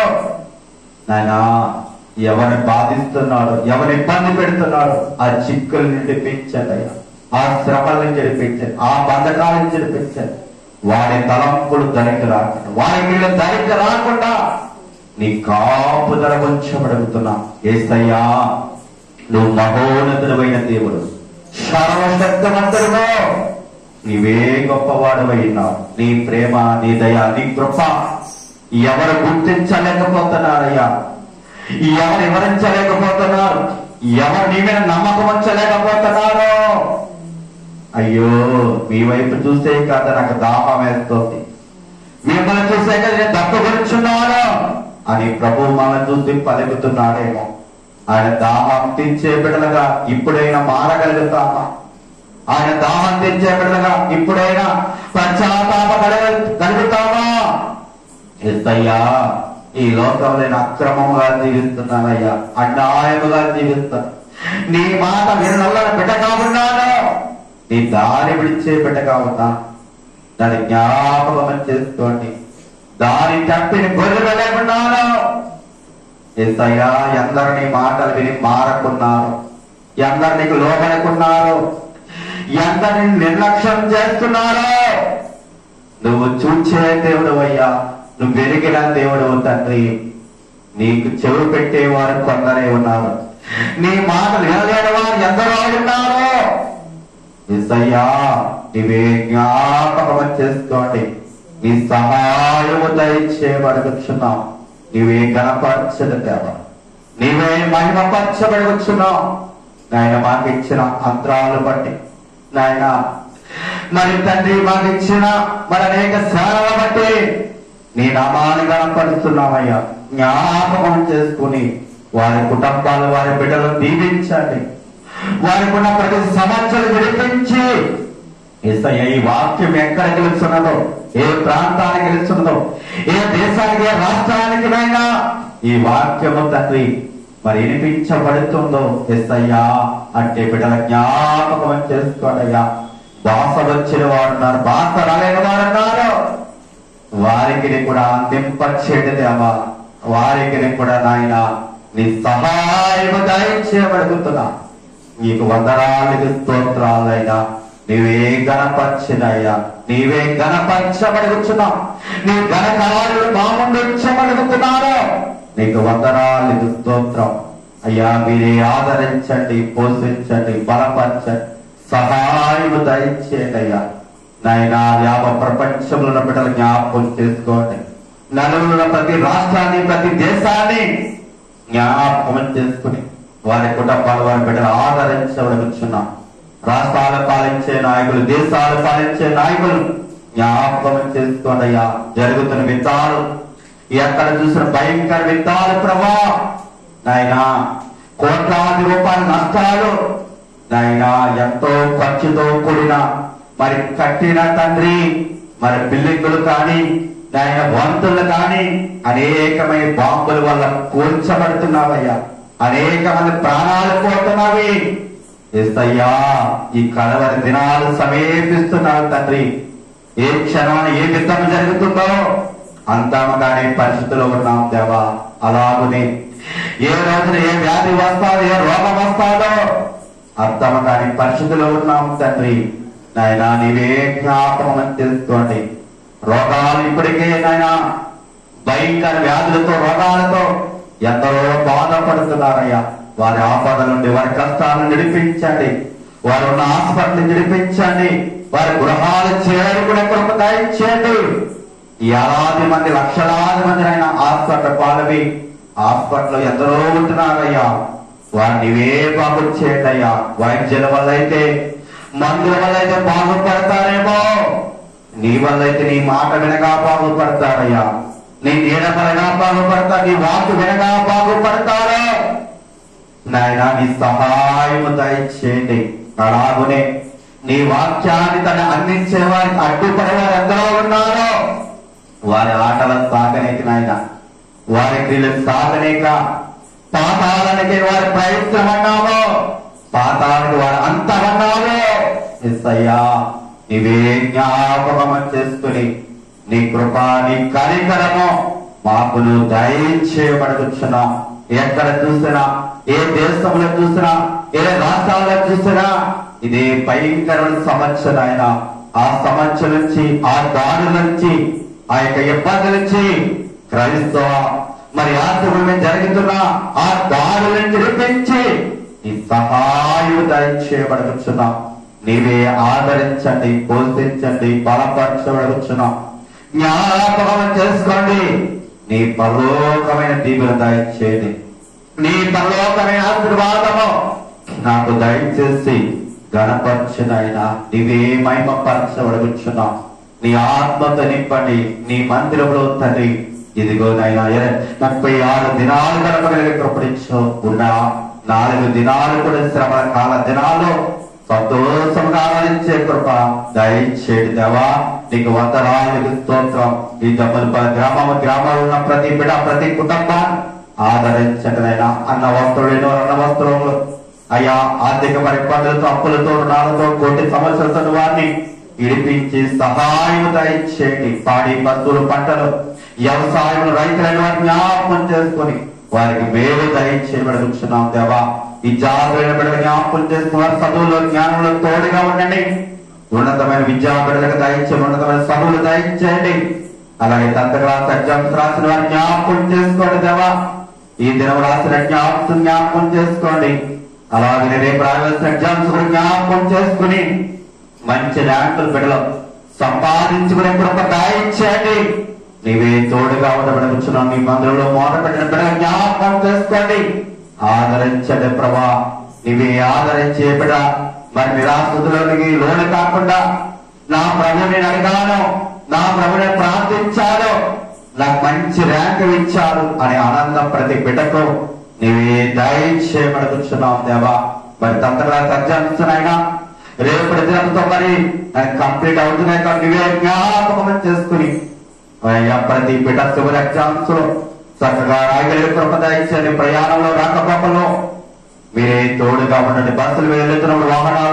Speaker 3: నాయనా ఎవరిని బాధిస్తున్నాడు ఎవరిని ఇబ్బంది పెడుతున్నాడు ఆ చిక్కుల నుండి పెంచండి అయ్యా ఆ శ్రమల నుంచి విడిపించండి ఆ బంధకాల నుంచి విడిపించండి వారి తలంపులు ధరికి రాకుండా వారి వీళ్ళ ధరికి రాకుండా నీ కాపుదల ఉంచబడుతున్నా ఏసయ్యా నువ్వు మహోన్నతుడమైన దేవుడు సర్వశక్తమంతుడుగా నీవే గొప్పవాడవై ఉన్నావు నీ ప్రేమ నీ దయ నీ కృప ఎవరు గుర్తించలేకపోతున్నారయ్యా ఎవరు వివరించలేకపోతున్నారు ఎవరు నీ మీద నమ్మకం ఉంచలేకపోతున్నారు అయ్యో మీ వైపు చూసే కదా నాకు దాహం వేస్తుంది మిమ్మల్ని చూసే కదా నేను దక్క గురించున్నాను అని ప్రభు మనల్ని చూసి పలుకుతున్నాడేమో ఆయన దాహం తీర్చే బిడ్డలుగా ఇప్పుడైనా మారగలుగుతామా ఆయన దాహం తెచ్చే బిడ్డలుగా ఇప్పుడైనా పశ్చాత్తాప కలుగుతామా ఎస్తయ్యా ఈ లోకంలో నేను అక్రమంగా జీవిస్తున్నానయ్యా అన్యాయముగా జీవిస్తాను నీ మాట వినల్లని బిడ్డగా ఉన్నాను నీ దారి విడిచే బిడ్డగా ఉన్నా దాని జ్ఞాపకం చేసుకోండి దారి తప్పిన గొర్రెలు లేకున్నాను ఎస్తయ్యా ఎందరు నీ మాటలు విని మారకున్నారు ఎందరు నీకు లోబడుకున్నారు ఎందరిని నిర్లక్ష్యం చేస్తున్నారు నువ్వు చూచే దేవుడు అయ్యా నువ్వు వెలిగిన దేవుడు తండ్రి నీకు చెవి పెట్టేవారు కొందరే ఉన్నారు నీ మాటలు వినలేని వారు ఎందరో ఉన్నారు ఇసయ్యా నీవే జ్ఞాపకం చేసుకోండి నీ సహాయము దయచేయబడుచున్నాం నీవే గణపరచదు దేవ నీవే మహిమపరచబడుచున్నాం నాయన మాకు ఇచ్చిన అంతరాలు బట్టి నాయన మరి తండ్రి మాకు ఇచ్చిన మరి అనేక సేవల బట్టి నీ నామాన్ని గణపరుస్తున్నామయ్యా జ్ఞాపకం చేసుకుని వారి కుటుంబాలు వారి బిడ్డలను దీవించండి వారికి ఉన్న ప్రతి సమస్యలు విడిపించి ఏసయ్య ఈ వాక్యం ఎక్కడ గెలుస్తున్నదో ఏ ప్రాంతానికి గెలుస్తున్నదో ఏ దేశానికి ఏ రాష్ట్రానికి అయినా ఈ వాక్యము తండ్రి మరి వినిపించబడుతుందో ఎస్సయ్యా అంటే బిడ్డల జ్ఞాపకం చేసుకోడయ్యా భాష వచ్చిన వారు ఉన్నారు భాష రాలేని వారు ఉన్నారు వారికి కూడా నింపచ్చేటి దేవా వారికి కూడా నాయన నీ సహాయము దయచేయబడుతున్నా నీకు వందనానికి స్తోత్రాలైనా నీవే గణపరిచినయ్యా నీవే గణపరచబడుచున్నా నీ ఘనకారులు మాముండుచబడుతున్నారు నీకు వందనాలకు స్తోత్రం అయ్యా మీరే ఆదరించండి పోషించండి బలపరచండి సహాయము దయచేయండి అయ్యా నాయనా యావ ప్రపంచంలో ఉన్న బిడ్డలు జ్ఞాపకం చేసుకోండి నలుగురున్న ప్రతి రాష్ట్రాన్ని ప్రతి దేశాన్ని జ్ఞాపకం చేసుకుని వారి కుటుంబాల వారి బిడ్డలు ఆదరించవచ్చున్నాం రాష్ట్రాలు పాలించే నాయకులు దేశాలు పాలించే నాయకులు జ్ఞాపకం చేసుకోండి అయ్యా జరుగుతున్న విత్తాలు ఎక్కడ చూసిన భయంకర విత్తాలు ప్రభా నాయనా కోట్లాది రూపాయల నష్టాలు నాయనా ఎంతో ఖర్చుతో కూడిన మరి కట్టిన తండ్రి మరి బిల్డింగులు కానీ నాయన వంతులు కానీ అనేకమైన బాంబుల వల్ల కూల్చబడుతున్నావయ్యా అనేక మంది ప్రాణాలు పోతున్నవి ఎస్తయ్యా ఈ కలవరి దినాలు సమీపిస్తున్నావు తండ్రి ఏ క్షణాన ఏ యుద్ధం జరుగుతుందో అంతామగానే పరిస్థితిలో ఉన్నాం దేవా అలాగునే ఏ రోజున ఏ వ్యాధి వస్తాదో ఏ రోగం వస్తాదో అర్థం కాని పరిస్థితిలో ఉన్నాం తండ్రి నాయన నీవే జ్ఞాపకం అని తెలుసుకోండి రోగాలు ఇప్పటికే నాయన భయంకర వ్యాధులతో రోగాలతో ఎందరో బాధపడుతున్నారయ్యా వారి ఆపద నుండి వారి కష్టాలను నడిపించండి వారు ఉన్న హాస్పిటల్ నడిపించండి వారి గృహాలు చేరుకునే కృప దయచేయండి ఏలాది మంది లక్షలాది మంది ఆయన హాస్పిటల్ పాలవి హాస్పిటల్ ఎందరో ఉంటున్నారయ్యా వారిని ఇవే బాగు చేయండి అయ్యా వైద్యుల వల్ల అయితే మందుల వల్ల అయితే బాగుపడతారేమో నీ వల్ల అయితే నీ మాట వినగా బాగుపడతారయ్యా నీ నీడ వలన బాగుపడతారు నీ వాకు వినగా బాగుపడతారు నాయన నీ సహాయము దయచేయండి అలాగునే నీ వాక్యాన్ని తన అందించే వారికి అడ్డుపడే వారు ఎందరో ఉన్నారు వారి ఆటల సాగనేకి నాయన వారి క్రియలు సాగనేక పాతాలనికి వారి ప్రయత్నం అన్నాము పాతాలకు వారు అంతమన్నాము ఎస్సయ్యా నీవే జ్ఞాపకం చేసుకుని నీ కృప నీ కనికరము మాకులు దయచేయబడుచున్నా ఎక్కడ చూసినా ఏ దేశంలో చూసినా ఏ రాష్ట్రాల్లో చూసినా ఇది భయంకరమైన సమస్య ఆయన ఆ సమస్య నుంచి ఆ దాడుల నుంచి ఆ యొక్క ఇబ్బంది నుంచి క్రైస్తవ మరి ఆశ్రమం మీద జరుగుతున్న ఆ దాడులను నిరూపించి నీ సహాయం దయచేయబడుచున్నా నీవే ఆదరించండి పోషించండి బలపరచబడుచున్నా జ్ఞాపకం చేసుకోండి నీ పరలోకమైన దీవులు దయచేయండి నీ పరలోకమైన ఆశీర్వాదము నాకు దయచేసి గణపరచునైనా నీవే మహిమపరచబడుచున్నా నీ ఆత్మతో నింపండి నీ మందిరంలో తండ్రి ఇదిగో నాయనా ఎర- ముప్పై ఆరు దినాలు గడపగలిగే కృపడించు ఉన్న నాలుగు దినాలు కూడా శ్రమ కాల దినాల్లో సంతోషంగా ఆనందించే కృప దయచేడు దేవా నీకు వందనాలకు స్తోత్రం ఈ దమ్మల గ్రామం గ్రామంలో ఉన్న ప్రతి బిడ ప్రతి కుటుంబాన్ని ఆదరించటనైనా అన్న వస్త్రులు అన్న వస్త్రములు అయ్యా ఆర్థిక పరిపాలనతో అప్పులతో రుణాలతో కోటి సమస్యలతో వారిని ఇడిపించి సహాయం దయచేయండి పాడి పశువులు పంటలు వ్యవసాయం రైతులైన వారిని జ్ఞాపకం చేసుకొని వారికి మేలు దయచేయబడుచున్నాం దేవా ఈ జాగ్రత్త బిడ్డలు జ్ఞాపకం చేసుకున్న వారి చదువులో జ్ఞానంలో తోడుగా ఉండండి ఉన్నతమైన విద్యా బిడ్డలకు దయచేయండి ఉన్నతమైన చదువులు దయచేయండి అలాగే తంత్ర క్లాస్ ఎగ్జామ్స్ రాసిన వారిని జ్ఞాపకం చేసుకోండి దేవా ఈ దినం రాసిన జ్ఞాపకం జ్ఞాపకం చేసుకోండి అలాగే రేపు రావాల్సిన ఎగ్జామ్స్ కూడా జ్ఞాపకం చేసుకుని మంచి ర్యాంకులు బిడ్డలు సంపాదించుకునే కృప దయచేయండి నీవే తోడుగా ఉండబడవచ్చున్నావు నీ మందులలో మోట పెట్టిన బిడ్డలు జ్ఞాపకం చేసుకోండి ఆదరించండి ప్రభా నీవే ఆదరించే బిడ్డ మరి నిరాశతులకి లోను కాకుండా నా ప్రభుని అడిగాను నా ప్రభుని ప్రార్థించాను నాకు మంచి ర్యాంక్ ఇచ్చాడు అనే ఆనందం ప్రతి బిడ్డకు నీవే దయచేయబడుతున్నావు దేవా మరి తంత్రలా సజ్జాయినా రేపటి దినంతో మరి నాకు కంప్లీట్ అవుతున్నాయి కాబట్టి నువ్వే జ్ఞాపకం చేసుకుని అయ్యా ప్రతి బిడ్డ చివరి ఎగ్జామ్స్ లో చక్కగా రాయగలిగే కృప దయచేయండి ప్రయాణంలో రాకపోకలో మీరే తోడుగా ఉండండి బస్సులు వెళ్తున్నప్పుడు వాహనాల్లో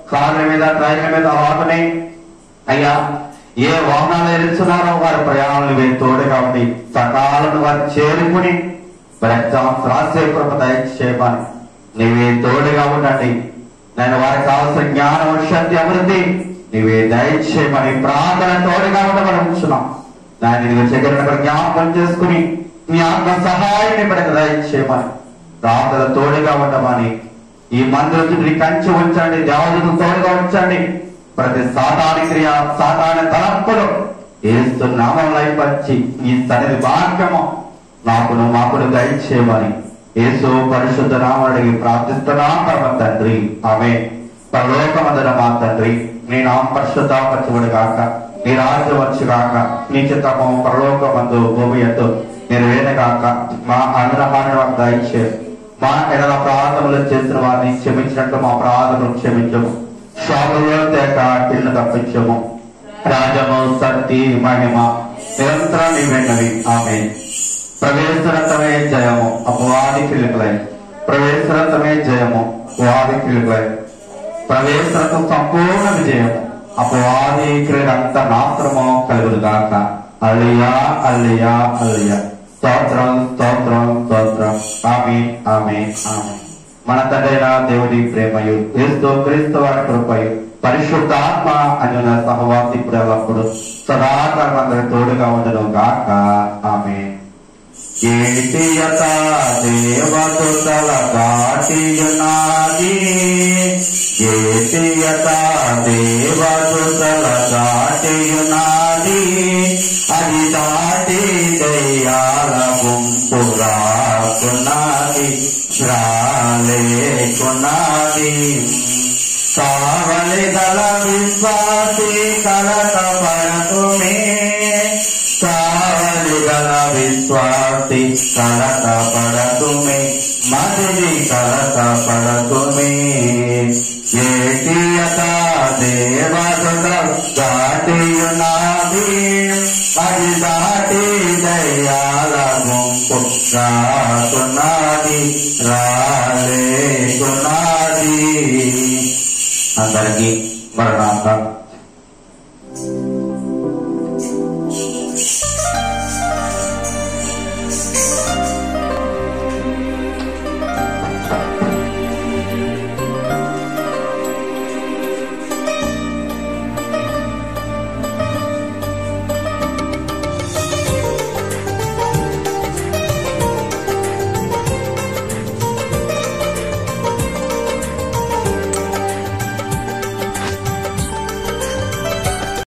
Speaker 3: కార్ల మీద ట్రైన్ల మీద వాహనే అయ్యా ఏ వాహనాలు ఎదురుస్తున్నారో వారి ప్రయాణాలు వే తోడుగా ఉండి సకాలను వారు చేరుకుని మరి ఎగ్జామ్స్ రాసే కృప దయచేయమని నీవే తోడుగా ఉండండి నేను వారికి కావాల్సిన జ్ఞానం శక్తి అభివృద్ధి నీవే దయచేయమని ప్రార్థన తోడుగా ఉండమని ఉంచున్నాం దాన్ని నీవు చక్కెర జ్ఞాపకం చేసుకుని నీ ఆత్మ సహాయాన్ని మనకు దయచేయమని ప్రార్థన తోడుగా ఉండమని ఈ మందిరం కంచి ఉంచండి దేవతలు తోడుగా ఉంచండి ప్రతి సాతాని క్రియ సాతాని తలంపులు ఏస్తు నామంలో పంచి ఈ సన్నిధి భాగ్యము నాకును మాకును దయచేయమని యేసు పరిశుద్ధ నామడికి ప్రార్థిస్తున్నా పరమ తండ్రి ఆమె పరలోకమందున మా తండ్రి నీ నామ పరిశుద్ధపరచుడు గాక నీ రాజ్యం వచ్చు గాక నీ చిత్తము పరలోకమందు భూమి ఎందు నెరవేరగాక మా అనురహాన్ని మాకు దయచే మా ఎడల ప్రార్థనలు చేసిన వారిని క్షమించినట్లు మా ప్రార్థనలు క్షమించము శాపంలో తేక కింద తప్పించము రాజము శక్తి మహిమ నిరంతరం నీవెన్నవి ఆమె ప్రవేశరతమే జయము అపవాది పిలుపులై ప్రవేశరతమే జయము వాది పిలుపులై ప్రవేశరతం సంపూర్ణ విజయము అపవాది క్రీడంత నాత్రము కలుగుగాక అల్లియా అల్లియా అల్లియా స్తోత్రం స్తోత్రం స్తోత్రం ఆమె ఆమె ఆమె మన తండ్రైన దేవుడి ప్రేమయు క్రీస్తు క్రీస్తు వారి కృపయు పరిశుద్ధాత్మ అన్యుల సహవాసి ఇప్పుడు ఎల్లప్పుడు సదాకాలం అందరి తోడుగా ఉండను గాక ఆమె ఏటియత దేవతుతల దాటియునాది ఏటియత దేవతుతల దాటియునాది అది దాటి దయ్యాల గుంపురాకున్నది రాలేకున్నది కావలి గల విశ్వాసి కలత పడతుమే కావలి గల విశ్వాసి కలత పడతుమే మదిని కలత పడతుమే ఏటియత దేవత దాటియున్నది అది దాటి దయ్యాల గుంపు రాకున్నది రాలేకున్నది అందరికీ మరణాంత